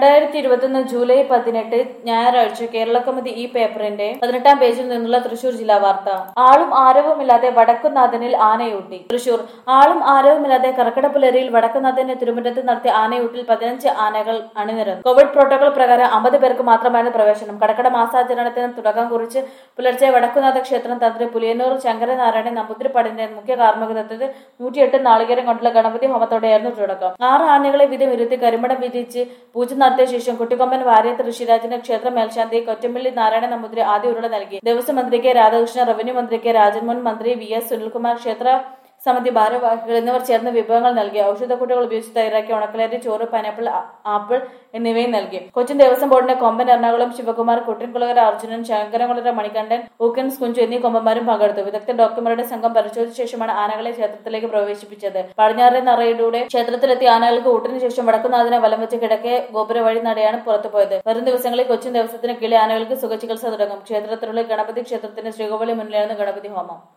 രണ്ടായിരത്തി ഇരുപത്തൊന്ന് ജൂലൈ പതിനെട്ട് ഞായറാഴ്ച കേരള കമ്മിറ്റി ഈ പേപ്പറിന്റെ പതിനെട്ടാം പേജിൽ നിന്നുള്ള തൃശൂർ ജില്ലാ വാർത്ത ആളും ആരവുമില്ലാതെ വടക്കുന്നാഥനിൽ ആനയൂട്ടി തൃശൂർ ആളും ആരവുമില്ലാതെ കർക്കിടപ്പുലരിയിൽ വടക്കുന്നാഥനെ തിരുവനന്തപുരത്ത് നടത്തിയ ആനയൂട്ടിൽ പതിനഞ്ച് ആനകൾ അണിനിരന്നു കോവിഡ് പ്രോട്ടോകോൾ പ്രകാരം അമ്പത് പേർക്ക് മാത്രമായിരുന്നു പ്രവേശനം കടക്കട മാസാചരണത്തിന് തുടക്കം കുറിച്ച് പുലർച്ചെ വടക്കുനാഥ ക്ഷേത്രം തന്ത്രി പുലിയന്നൂർ ശങ്കരനാരായണൻ നമ്പൂതിരിപ്പാടിന്റെ മുഖ്യ കാർമ്മികത്വത്തിൽ നൂറ്റിയെട്ട് നാളികേരം കൊണ്ടുള്ള ഗണപതി ഹോമത്തോടെയായിരുന്നു തുടക്കം ആറ് ആനകളെ വിധം ഇരുത്തി കരിമടം വിധിച്ച് പൂജ നടത്തിയ ശേഷം കുട്ടിക്കൊമ്പൻ വാര്യത്ത് ഋഷിരാജിന് ക്ഷേത്ര മേൽശാന്തി കൊറ്റമ്പള്ളി നാരായണ നമ്പൂതിരി ആദ്യ ഉരുള നൽകി ദേവസ്വം മന്ത്രി കെ രാധാകൃഷ്ണൻ റവന്യൂ മന്ത്രി കെ രാജൻ മുൻ മന്ത്രി വി എസ് സുനിൽകുമാർ ക്ഷേത്ര സമിതി ഭാരവാഹികൾ എന്നിവർ ചേർന്ന് വിഭവങ്ങൾ നൽകി ഔഷധക്കൂട്ടുകൾ ഉപയോഗിച്ച് തയ്യാറാക്കിയ ഉണക്കലരി ചോറ് പൈനാപ്പിൾ ആ- ആപ്പിൾ എന്നിവയും നൽകി കൊച്ചിൻ ദേവസ്വം ബോർഡിന്റെ കൊമ്പൻ എറണാകുളം ശിവകുമാർ കുട്ടൻകുളകര അർജുനൻ ശങ്കരകുളര മണികണ്ഠൻ ഊക്കൻസ് കുഞ്ചു എന്നീ കൊമ്പന്മാരും പങ്കെടുത്തു വിദഗ്ധ ഡോക്ടർമാരുടെ സംഘം പരിശോധിച്ച ശേഷമാണ് ആനകളെ ക്ഷേത്രത്തിലേക്ക് പ്രവേശിപ്പിച്ചത് പടിഞ്ഞാറേ നടയിലൂടെ ക്ഷേത്രത്തിലെത്തിയ ആനകൾക്ക് ഊട്ടിന് ശേഷം വടക്കുനാഥനെ വലം വെച്ച് കിഴക്കേ ഗോപുര വഴി നടയാണ് പുറത്തുപോയത് വരും ദിവസങ്ങളിൽ കൊച്ചിൻ ദേവസ്വത്തിന് കീഴിലെ ആനകൾക്ക് സുഖചികിത്സ തുടങ്ങും ക്ഷേത്രത്തിലുള്ള ഗണപതി ക്ഷേത്രത്തിന്റെ ശ്രീകോവിലി മുന്നിലായിരുന്നു ഗണപതി ഹോമം